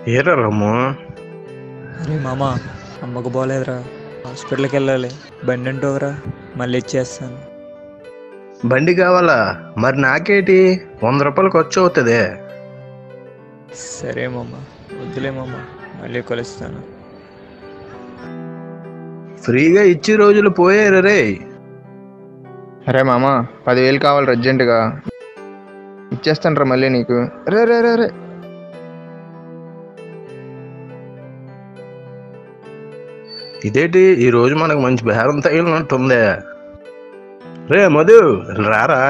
ఏరా రమ్ము అరే మామ అమ్మకు బాగోలేదురా హాస్పిటల్కి వెళ్ళాలి బండి అంటూరా మళ్ళీ ఇచ్చేస్తాను బండి కావాలా మరి నాకేటి వంద రూపాయలు ఖర్చు అవుతుంది సరే మామ వద్దులే మామ మళ్ళీ కలుస్తాను ఫ్రీగా ఇచ్చి రోజులు పోయారు రే అరే మామ పదివేలు కావాలి అర్జెంటుగా ఇచ్చేస్తాను రా మళ్ళీ నీకు రే రే రే రే ఇదేంటి ఈ రోజు మనకు మంచి బేరం తగిలినట్టుందే రే మధు రారా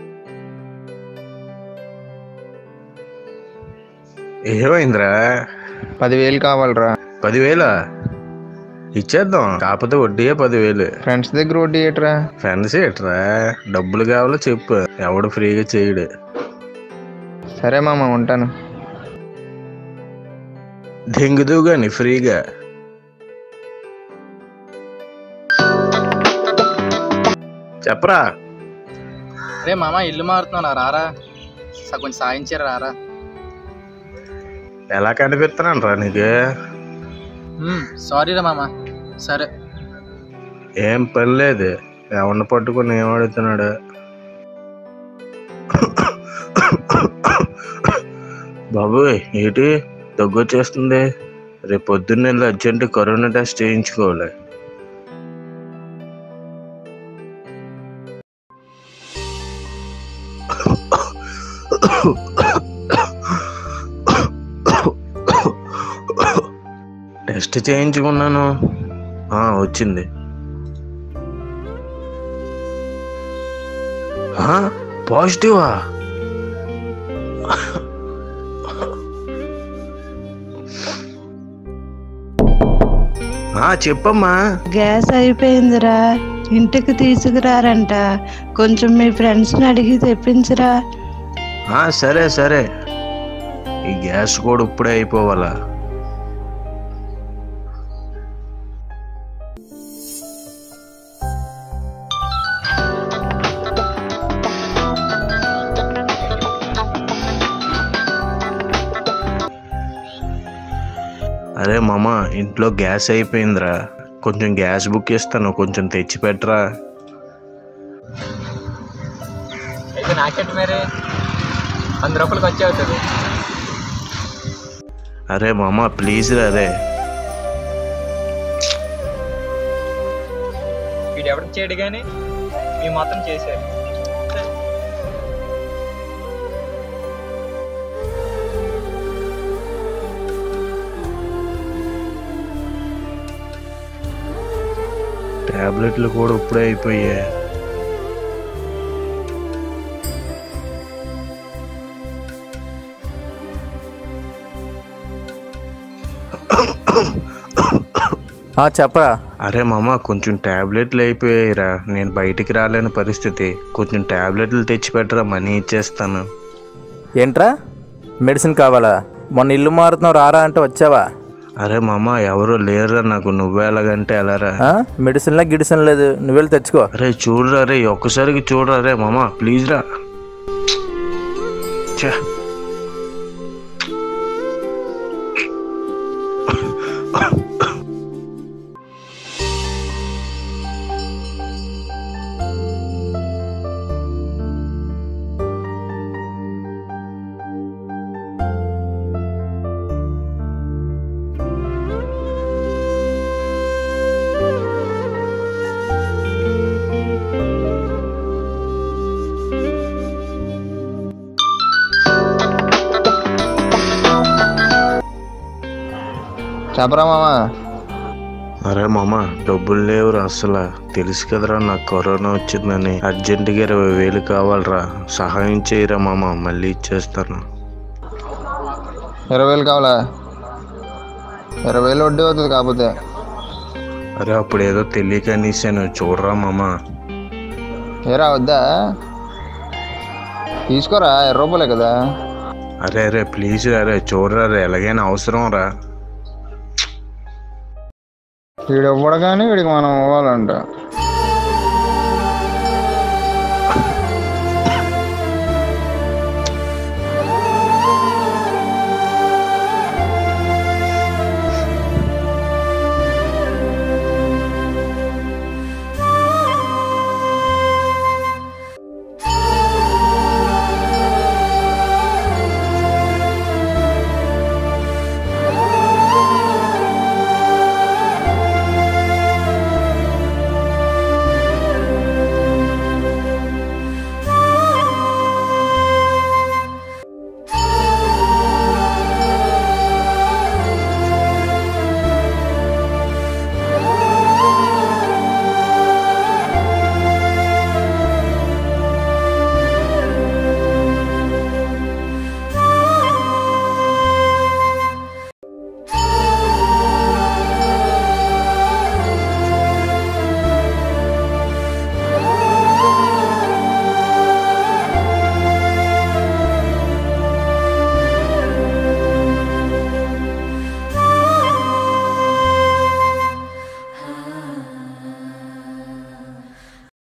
ఏమైందిరా పదివేలు కావాలిరా పదివేల ఇచ్చేద్దాం కాకపోతే వడ్డీయే పదివేలు ఫ్రెండ్స్ దగ్గర వడ్డీ ఏట్రా ఫ్రెండ్స్ ఏట్రా డబ్బులు కావాలో చెప్పు ఎవడు ఫ్రీగా చేయడు సరే మామ ఉంటాను దెంగుదు గాని ఫ్రీగా చెప్పరా రే మామ ఇల్లు మారుతున్నా రారా స- కొంచెం సాయించారు రారా ఎలా కనిపిస్తున్నాను రా నీకు సారీ రా మామ సరే ఏం పని లేదు ఎవరిని పట్టుకుని ఏం అడుగుతున్నాడు బాబు ఏంటి దగ్గు వచ్చేస్తుంది రేపు పొద్దున్న వెళ్ళి అర్జెంట్ కరోనా టెస్ట్ చేయించుకోవాలి టెస్ట్ చేయించుకున్నాను ఆ, వచ్చింది ఆ, పాజిటివా ఆ, చెప్పమ్మా గ్యాస్ అయిపోయిందిరా ఇంటికి తీసుకురారంట కొంచెం మీ ఫ్రెండ్స్ని అడిగి తెప్పించరా ఆ, సరే సరే ఈ గ్యాస్ కూడా ఇప్పుడే అయిపోవాలా అరే మామ ఇంట్లో గ్యాస్ అయిపోయిందిరా కొంచెం గ్యాస్ బుక్ ఇస్తాను కొంచెం తెచ్చి పెట్టరా అయితే నాకెట్ మరి వంద రూపాయలకి వచ్చే అవుతుంది అరే మామ ప్లీజ్ రా అరే వీడు ఎవరికి చేయడు కానీ మేము మాత్రం చేశారు టాబ్లెట్లు కూడా ఇప్పుడే అయిపోయాయి చెప్పరా అరే మామ కొంచెం టాబ్లెట్లు అయిపోయాయిరా నేను బయటికి రాలేని పరిస్థితి కొంచెం టాబ్లెట్లు తెచ్చి పెట్టరా మనీ ఇచ్చేస్తాను ఏంట్రా మెడిసిన్ కావాలా మొన్న ఇల్లు మారుతున్నావు రారా అంటే వచ్చావా అరే మామ ఎవరు లేరురా నాకు నువ్వే ఎలాగంటే ఎలారా ఆ? మెడిసిన్లా గిడిసిన్ లేదు నువ్వు వెళ్ళి తెచ్చుకో అరే చూడరా రే ఒక్కసారికి చూడరా రే మామ ప్లీజ్ రా ఛే. చెప్పరా మామ అరే మామ డబ్బులు లేవురా అసలు తెలుసు కదరా నాకు కరోనా వచ్చిందని అర్జెంటుగా ఇరవై వేలు కావాలరా సహాయం చేయరా మామ మళ్ళీ ఇచ్చేస్తాను ఇరవై వేలు కావాలా ఇరవై వేలు వడ్డీ అవుతుంది కాకపోతే అరే అప్పుడు ఏదో తెలియక అనేసాను చూడరా మామ ఏరా వద్దా తీసుకోరా ఇరవై రూపాయలే కదా అరే అరే ప్లీజ్ అరే చూడరా రే ఎలాగైనా అవసరం రా వీడు ఇవ్వడు కానీ వీడికి మనం ఇవ్వాలంట